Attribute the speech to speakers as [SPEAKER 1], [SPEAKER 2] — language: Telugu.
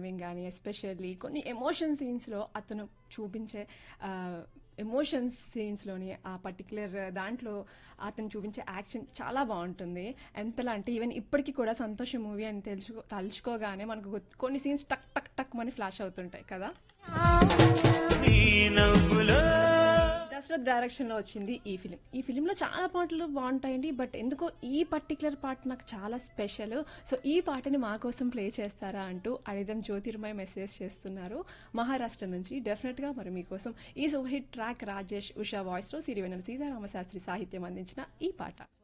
[SPEAKER 1] టైమింగ్ కానీ ఎస్పెషల్లీ కొన్ని ఎమోషన్ సీన్స్లో అతను చూపించే ఎమోషన్స్ సీన్స్లోని ఆ పర్టికులర్ దాంట్లో అతను చూపించే యాక్షన్ చాలా బాగుంటుంది ఎంతలా అంటే ఈవెన్ ఇప్పటికీ కూడా సంతోషం మూవీ అని తెలుసుకో తలుచుకోగానే మనకు గుర్తు- కొన్ని సీన్స్ టక్ టక్ టక్ అని ఫ్లాష్ అవుతుంటాయి కదా
[SPEAKER 2] నీ నవ్వులో
[SPEAKER 1] దశరథ్ డైరెక్షన్ లో వచ్చింది ఈ ఫిలిం ఈ ఫిలిం లో చాలా పాటలు బాగుంటాయండి బట్ ఎందుకో ఈ పర్టికులర్ పాట నాకు చాలా స్పెషల్ సో ఈ పాటని మా కోసం ప్లే చేస్తారా అంటూ అడిదం జ్యోతిర్మయ మెసేజ్ చేస్తున్నారు మహారాష్ట్ర నుంచి డెఫినెట్ గా మరి మీకోసం ఈ super hit track Rajesh Usha voice లో సిరివెన్నెల సీతారామ శాస్త్రి సాహిత్యం అందించిన ఈ పాట